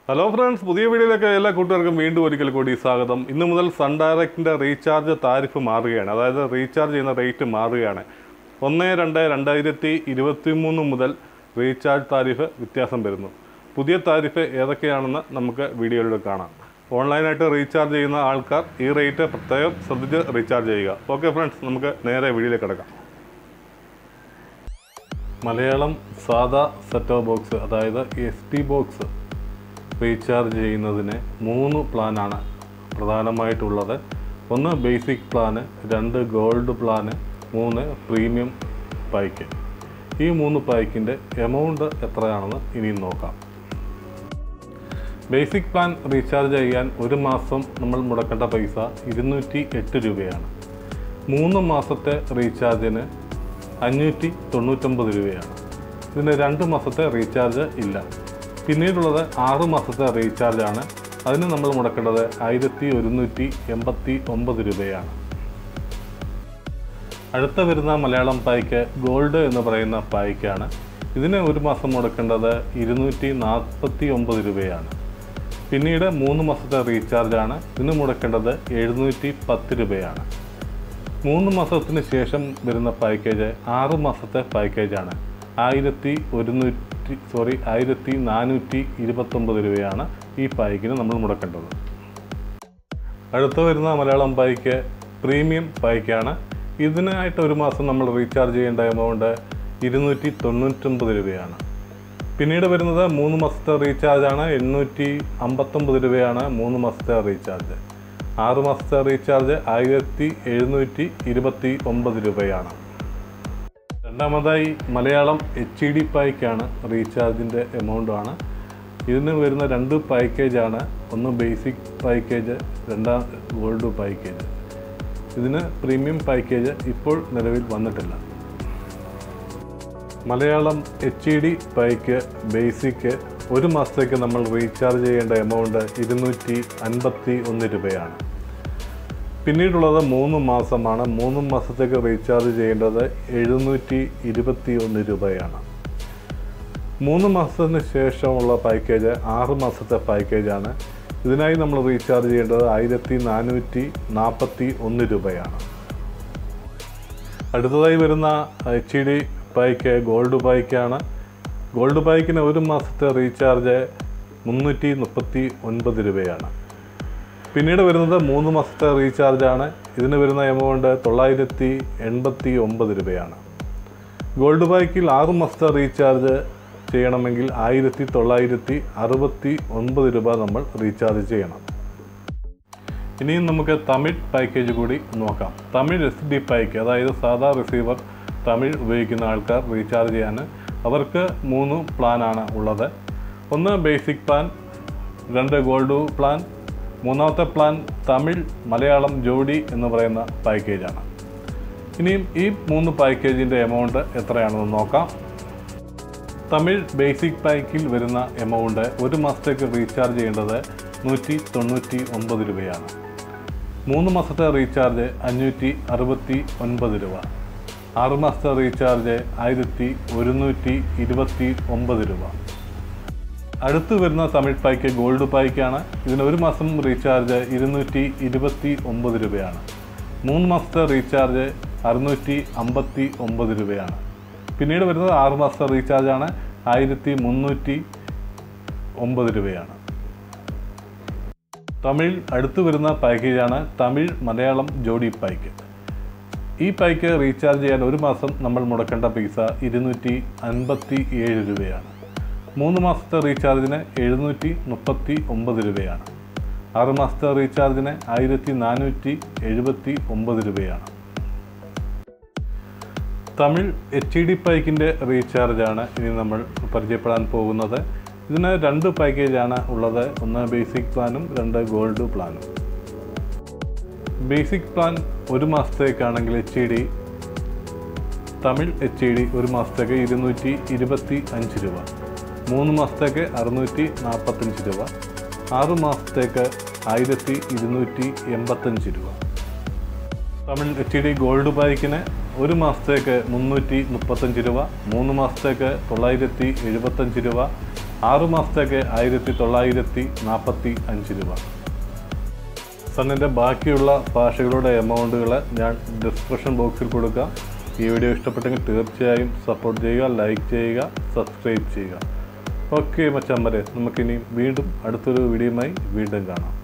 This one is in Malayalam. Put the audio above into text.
ഹലോ ഫ്രണ്ട്സ് പുതിയ വീഡിയോയിലേക്ക് എല്ലാ കൂട്ടുകാർക്കും വീണ്ടും ഒരിക്കൽ കൂടി സ്വാഗതം ഇന്ന് മുതൽ സൺ ഡയറക്റ്റിൻ്റെ റീചാർജ് താരിഫ് മാറുകയാണ് അതായത് റീചാർജ് ചെയ്യുന്ന റേറ്റ് മാറുകയാണ് ഒന്ന് രണ്ട് രണ്ടായിരത്തി ഇരുപത്തി മൂന്ന് മുതൽ റീചാർജ് താരിഫ് വ്യത്യാസം വരുന്നു പുതിയ താരിഫ് ഏതൊക്കെയാണെന്ന് നമുക്ക് വീഡിയോയിലൂടെ കാണാം ഓൺലൈനായിട്ട് റീചാർജ് ചെയ്യുന്ന ആൾക്കാർ ഈ റേറ്റ് പ്രത്യേകം ശ്രദ്ധിച്ച് റീചാർജ് ചെയ്യുക ഓക്കെ ഫ്രണ്ട്സ് നമുക്ക് നേരെ വീഡിയോയിലേക്ക് കിടക്കാം മലയാളം സാദാ സെറ്റോ ബോക്സ് അതായത് എസ് ടി ബോക്സ് റീചാർജ് ചെയ്യുന്നതിന് മൂന്ന് പ്ലാനാണ് പ്രധാനമായിട്ടുള്ളത് ഒന്ന് ബേസിക് പ്ലാന് രണ്ട് ഗോൾഡ് പ്ലാന് മൂന്ന് പ്രീമിയം പായ്ക്ക് ഈ മൂന്ന് പായ്ക്കിൻ്റെ എമൗണ്ട് എത്രയാണെന്ന് ഇനി നോക്കാം ബേസിക് പ്ലാൻ റീചാർജ് ചെയ്യാൻ ഒരു മാസം നമ്മൾ മുടക്കേണ്ട പൈസ ഇരുന്നൂറ്റി എട്ട് രൂപയാണ് മൂന്ന് മാസത്തെ റീചാർജിന് അഞ്ഞൂറ്റി തൊണ്ണൂറ്റൊമ്പത് രൂപയാണ് ഇതിന് രണ്ട് മാസത്തെ റീചാർജ് ഇല്ല പിന്നീടുള്ളത് ആറ് മാസത്തെ റീചാർജാണ് അതിന് നമ്മൾ മുടക്കേണ്ടത് ആയിരത്തി ഒരുന്നൂറ്റി എൺപത്തി ഒമ്പത് രൂപയാണ് അടുത്ത വരുന്ന മലയാളം പായ്ക്ക് ഗോൾഡ് എന്ന് പറയുന്ന പായ്ക്കാണ് ഇതിന് ഒരു മാസം മുടക്കേണ്ടത് ഇരുന്നൂറ്റി നാൽപ്പത്തി ഒമ്പത് രൂപയാണ് പിന്നീട് മൂന്ന് മാസത്തെ റീചാർജാണ് ഇതിന് മുടക്കേണ്ടത് എഴുന്നൂറ്റി പത്ത് രൂപയാണ് മൂന്ന് മാസത്തിന് ശേഷം വരുന്ന പാക്കേജ് ആറ് മാസത്തെ പാക്കേജാണ് ആയിരത്തി ഒരുന്നൂറ്റി സോറി ആയിരത്തി നാനൂറ്റി ഇരുപത്തൊമ്പത് രൂപയാണ് ഈ പായ്ക്കിന് നമ്മൾ മുടക്കേണ്ടത് അടുത്ത വരുന്ന മലയാളം പായ്ക്ക് പ്രീമിയം പായ്ക്കാണ് ഇതിനായിട്ട് ഒരു മാസം നമ്മൾ റീചാർജ് ചെയ്യേണ്ട എമൗണ്ട് ഇരുന്നൂറ്റി തൊണ്ണൂറ്റൊമ്പത് രൂപയാണ് പിന്നീട് വരുന്നത് മൂന്ന് മാസത്തെ റീചാർജാണ് എണ്ണൂറ്റി അമ്പത്തൊമ്പത് രൂപയാണ് മൂന്ന് മാസത്തെ റീചാർജ് ആറ് മാസത്തെ റീചാർജ് ആയിരത്തി എഴുന്നൂറ്റി ഇരുപത്തി ഒമ്പത് രൂപയാണ് രണ്ടാമതായി മലയാളം എച്ച് ഇ ഡി പായ്ക്കാണ് റീചാർജിൻ്റെ എമൗണ്ടാണ് ഇതിന് വരുന്ന രണ്ട് പാക്കേജാണ് ഒന്ന് ബേസിക് പാക്കേജ് രണ്ടാം ഗോൾഡ് പാക്കേജ് ഇതിന് പ്രീമിയം പാക്കേജ് ഇപ്പോൾ നിലവിൽ വന്നിട്ടില്ല Malayalam H E D pack basic ഒരു മാസത്തേക്ക് നമ്മൾ റീചാർജ് ചെയ്യേണ്ട എമൗണ്ട് ഇരുന്നൂറ്റി അൻപത്തി ഒന്ന് രൂപയാണ് പിന്നീടുള്ളത് മൂന്ന് മാസമാണ് മൂന്ന് മാസത്തേക്ക് റീചാർജ് ചെയ്യേണ്ടത് എഴുന്നൂറ്റി ഇരുപത്തി ഒന്ന് രൂപയാണ് മൂന്ന് മാസത്തിന് ശേഷമുള്ള പാക്കേജ് ആറ് മാസത്തെ പാക്കേജാണ് ഇതിനായി നമ്മൾ റീചാർജ് ചെയ്യേണ്ടത് ആയിരത്തി നാനൂറ്റി നാൽപ്പത്തി ഒന്ന് രൂപയാണ് അടുത്തതായി വരുന്ന എച്ച് ഡി പായ്ക്ക് ഗോൾഡ് പായ്ക്കാണ് ഗോൾഡ് പായ്ക്കിന് ഒരു മാസത്തെ റീചാർജ് മുന്നൂറ്റി മുപ്പത്തി ഒൻപത് രൂപയാണ് പിന്നീട് വരുന്നത് മൂന്ന് മാസത്തെ റീചാർജാണ് ഇതിന് വരുന്ന എമൗണ്ട് തൊള്ളായിരത്തി എൺപത്തി ഒമ്പത് രൂപയാണ് ഗോൾഡ് പായ്ക്കിൽ ആറ് മാസത്തെ റീചാർജ് ചെയ്യണമെങ്കിൽ ആയിരത്തി തൊള്ളായിരത്തി അറുപത്തി ഒൻപത് രൂപ നമ്മൾ റീചാർജ് ചെയ്യണം ഇനിയും നമുക്ക് തമിഴ് പാക്കേജ് കൂടി നോക്കാം തമിഴ് എസ് ഡി പായ്ക്ക് അതായത് സാധാ റിസീവർ തമിഴ് ഉപയോഗിക്കുന്ന ആൾക്കാർ റീചാർജ് ചെയ്യാൻ അവർക്ക് മൂന്ന് പ്ലാനാണ് ഉള്ളത് ഒന്ന് ബേസിക് പ്ലാൻ രണ്ട് ഗോൾഡ് പ്ലാൻ മൂന്നാമത്തെ പ്ലാൻ തമിഴ് മലയാളം ജോഡി എന്ന് പറയുന്ന പാക്കേജാണ് ഇനിയും ഈ മൂന്ന് പാക്കേജിൻ്റെ എമൗണ്ട് എത്രയാണെന്ന് നോക്കാം തമിഴ് ബേസിക് പാക്കിൽ വരുന്ന എമൗണ്ട് ഒരു മാസത്തേക്ക് റീചാർജ് ചെയ്യേണ്ടത് നൂറ്റി തൊണ്ണൂറ്റി ഒമ്പത് രൂപയാണ് മൂന്ന് മാസത്തെ റീചാർജ് അഞ്ഞൂറ്റി അറുപത്തി ഒൻപത് രൂപ ആറ് മാസത്തെ റീചാർജ് ആയിരത്തി ഒരുന്നൂറ്റി ഇരുപത്തി ഒമ്പത് രൂപ അടുത്ത് വരുന്ന തമിഴ് പായ്ക്ക് ഗോൾഡ് പായ്ക്കാണ് ഇതിന് ഒരു മാസം റീചാർജ് ഇരുന്നൂറ്റി ഇരുപത്തി ഒമ്പത് രൂപയാണ് മൂന്ന് മാസത്തെ റീചാർജ് അറുന്നൂറ്റി അമ്പത്തി ഒമ്പത് രൂപയാണ് പിന്നീട് വരുന്നത് ആറ് മാസത്തെ റീചാർജാണ് ആയിരത്തി മുന്നൂറ്റി ഒമ്പത് രൂപയാണ് തമിഴ് അടുത്ത് വരുന്ന പാക്കേജാണ് തമിഴ് മലയാളം ജോഡി പായ്ക്ക് ഈ പായ്ക്ക് റീചാർജ് ചെയ്യാൻ ഒരു മാസം നമ്മൾ മുടക്കേണ്ട പൈസ ഇരുന്നൂറ്റി അൻപത്തി ഏഴ് രൂപയാണ് മൂന്ന് മാസത്തെ റീചാർജിന് എഴുന്നൂറ്റി മുപ്പത്തി ഒമ്പത് രൂപയാണ് ആറ് മാസത്തെ റീചാർജിന് ആയിരത്തി നാനൂറ്റി എഴുപത്തി ഒമ്പത് രൂപയാണ് തമിഴ് എച്ച് ഡി പായ്ക്കിൻ്റെ റീചാർജാണ് ഇനി നമ്മൾ പരിചയപ്പെടാൻ പോകുന്നത് ഇതിന് രണ്ട് പാക്കേജാണ് ഉള്ളത് ഒന്ന് ബേസിക് പ്ലാനും രണ്ട് ഗോൾഡ് പ്ലാനും ബേസിക് പ്ലാൻ ഒരു മാസത്തേക്കാണെങ്കിൽ H D Tamil H D ഒരു മാസത്തേക്ക് ഇരുന്നൂറ്റി ഇരുപത്തി അഞ്ച് രൂപ മൂന്ന് മാസത്തേക്ക് അറുന്നൂറ്റി നാൽപ്പത്തഞ്ച് രൂപ ആറ് മാസത്തേക്ക് ആയിരത്തി ഇരുന്നൂറ്റി എൺപത്തഞ്ച് രൂപ തമിഴ് എച്ച് ഡി ഗോൾഡ് പായ്ക്കിന് ഒരു മാസത്തേക്ക് മുന്നൂറ്റി മുപ്പത്തഞ്ച് രൂപ മൂന്ന് മാസത്തേക്ക് തൊള്ളായിരത്തി എഴുപത്തഞ്ച് രൂപ ആറു മാസത്തേക്ക് ആയിരത്തി തൊള്ളായിരത്തി നാൽപ്പത്തി അഞ്ച് രൂപ സണ്ണിൻ്റെ ബാക്കിയുള്ള ഭാഷകളുടെ എമൗണ്ടുകൾ ഞാൻ ഡിസ്ക്രിപ്ഷൻ ബോക്സിൽ കൊടുക്കാം ഈ വീഡിയോ ഇഷ്ടപ്പെട്ടെങ്കിൽ തീർച്ചയായും സപ്പോർട്ട് ചെയ്യുക ലൈക്ക് ചെയ്യുക സബ്സ്ക്രൈബ് ചെയ്യുക ഓക്കെ മച്ചമ്മരെ നമുക്കിനി വീണ്ടും അടുത്തൊരു വീഡിയോയുമായി വീണ്ടും കാണാം